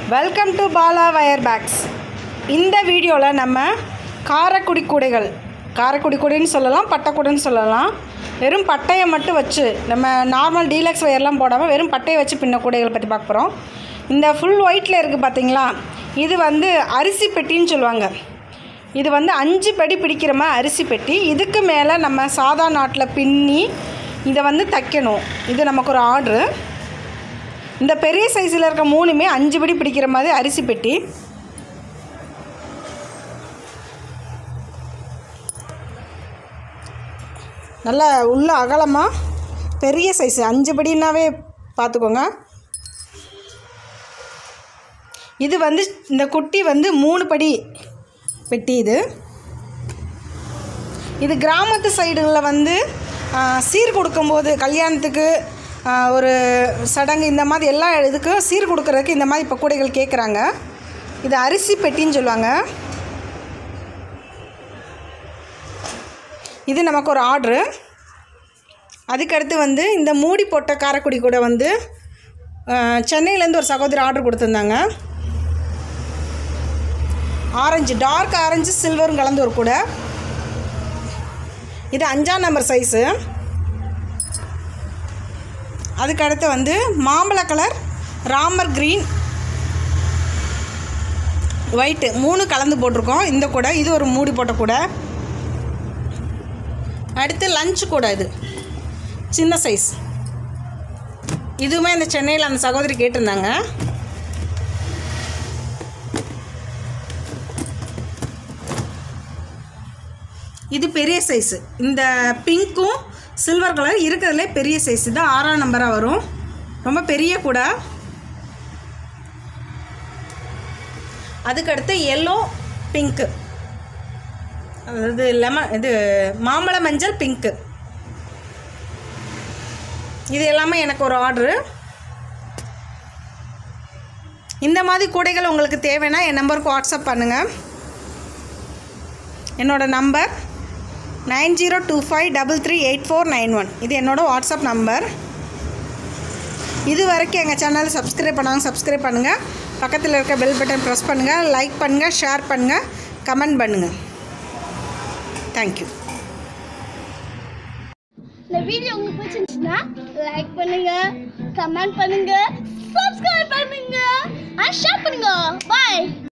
welcome to Bala wire bags இந்த வீடியோவில் நம்ம காரக்குடி கூடைகள் காரக்குடி கூடைன்னு சொல்லலாம் பட்டைக்கூடைன்னு சொல்லலாம் வெறும் பட்டையை மட்டும் வச்சு நம்ம நார்மல் டீலக்ஸ் வயர்லாம் போடாமல் வெறும் பட்டையை வச்சு பின்ன கூடைகளை பற்றி பார்க்க போகிறோம் இந்த ஃபுல் ஒயிட்டில் இருக்குது பார்த்தீங்களா இது வந்து அரிசி பெட்டின்னு சொல்லுவாங்க இது வந்து அஞ்சு படி பிடிக்கிற மாதிரி அரிசி பெட்டி இதுக்கு மேலே நம்ம சாதா நாட்டில் பின்னி இதை வந்து தைக்கணும் இது நமக்கு ஒரு ஆர்டரு இந்த பெரிய சைஸில் இருக்க மூணுமே அஞ்சு படி பிடிக்கிற மாதிரி அரிசி பெட்டி நல்ல உள்ள அகலமாக பெரிய சைஸு அஞ்சு படினாவே பார்த்துக்கோங்க இது வந்து இந்த குட்டி வந்து மூணு படி பெட்டி இது இது கிராமத்து சைடுகளில் வந்து ஆ, சீர் கொடுக்கும்போது கல்யாணத்துக்கு ஆ, ஒரு சடங்கு இந்த மாதிரி எல்லா இதுக்கும் சீர் கொடுக்கறதுக்கு இந்த மாதிரி இப்போ கூடைகள் கேட்குறாங்க இது அரிசி பெட்டின்னு சொல்லுவாங்க இது நமக்கு ஒரு ஆர்டரு அதுக்கடுத்து வந்து இந்த மூடி போட்ட காரக்குடி கூட வந்து ஆ, சென்னையிலேருந்து ஒரு சகோதரி ஆர்டர் கொடுத்துருந்தாங்க ஆரஞ்சு டார்க் ஆரஞ்சு சில்வரும் கலந்து ஒரு கூட இது அஞ்சாம் நம்பர் சைஸு அதுக்கு அடுத்து வந்து மாம்பழ கலர் ராமர் க்ரீன் ஒயிட்டு மூணு கலந்து போட்டிருக்கோம் இந்த கூடை இது ஒரு மூடி போட்ட கூடை அடுத்து லஞ்ச் கூடை இது சின்ன சைஸ் இதுவுமே இந்த சென்னையில் அந்த சகோதரி கேட்டிருந்தாங்க இது பெரிய சைஸு இந்த பிங்க்கும் சில்வர் கலர் இருக்கிறதுலே பெரிய சைஸ் இது ஆறாம் நம்பராக வரும் ரொம்ப பெரிய கூட அதுக்கடுத்து எல்லோ பிங்க்கு அதாவது லெமன் இது மாம்பழ மஞ்சள் பிங்க்கு இது எல்லாமே எனக்கு ஒரு ஆர்டரு இந்த மாதிரி கூடைகள் உங்களுக்கு தேவைன்னா என் நம்பருக்கு வாட்ஸ்அப் பண்ணுங்கள் என்னோடய number nine zero two five double three eight four nine one இது என்னோடய வாட்ஸ்அப் நம்பர் இது வரைக்கும் எங்கள் சேனலை சப்ஸ்கிரைப் பண்ணாங்க சப்ஸ்கிரைப் பண்ணுங்கள் பக்கத்தில் இருக்க பெல் பட்டன் ப்ரெஸ் பண்ணுங்கள் லைக் பண்ணுங்கள் ஷேர் பண்ணுங்கள் கமெண்ட் பண்ணுங்கள் தேங்க்யூ இந்த வீடியோ உங்களுக்கு பிடிச்சிருந்துச்சுன்னா லைக் பண்ணுங்க கமெண்ட் பண்ணுங்க சப்ஸ்கிரைப் பண்ணுங்க அண்ட் ஷேர் பண்ணுங்க பாய்